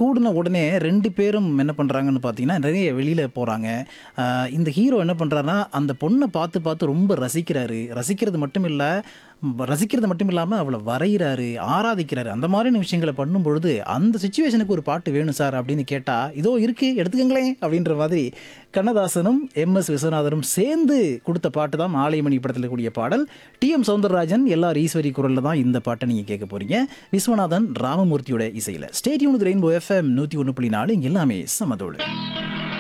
கூடின உடனே ரெண்டு பேரும் என்ன பண்ணுறாங்கன்னு பார்த்தீங்கன்னா நிறைய வெளியில் போகிறாங்க இந்த ஹீரோ என்ன பண்ணுறாருன்னா அந்த பொண்ணை பார்த்து பார்த்து ரொம்ப ரசிக்கிறாரு ரசிக்கிறது மட்டும் இல்லை ரசிக்கிறது மட்டும் இல்லாமல் அவளை வரைகிறாரு ஆராதிக்கிறாரு அந்த மாதிரியான விஷயங்களை பண்ணும் பொழுது அந்த சுச்சுவேஷனுக்கு ஒரு பாட்டு வேணும் சார் அப்படின்னு கேட்டால் இதோ இருக்கு எடுத்துக்கங்களேன் அப்படின்ற மாதிரி கண்ணதாசனும் எம் எஸ் விஸ்வநாதனும் சேர்ந்து கொடுத்த பாட்டு தான் ஆலயமணி படத்தில் கூடிய பாடல் டி எம் சௌந்தரராஜன் எல்லார் ஈஸ்வரி குரலில் தான் இந்த பாட்டை நீங்கள் கேட்க போறீங்க விஸ்வநாதன் ராமமூர்த்தியோட இசையில் ஸ்டேடியம் ரெயின்போ எஃப்எம் நூற்றி ஒன்று புள்ளி நாலு இங்க எல்லாமே சமதோடு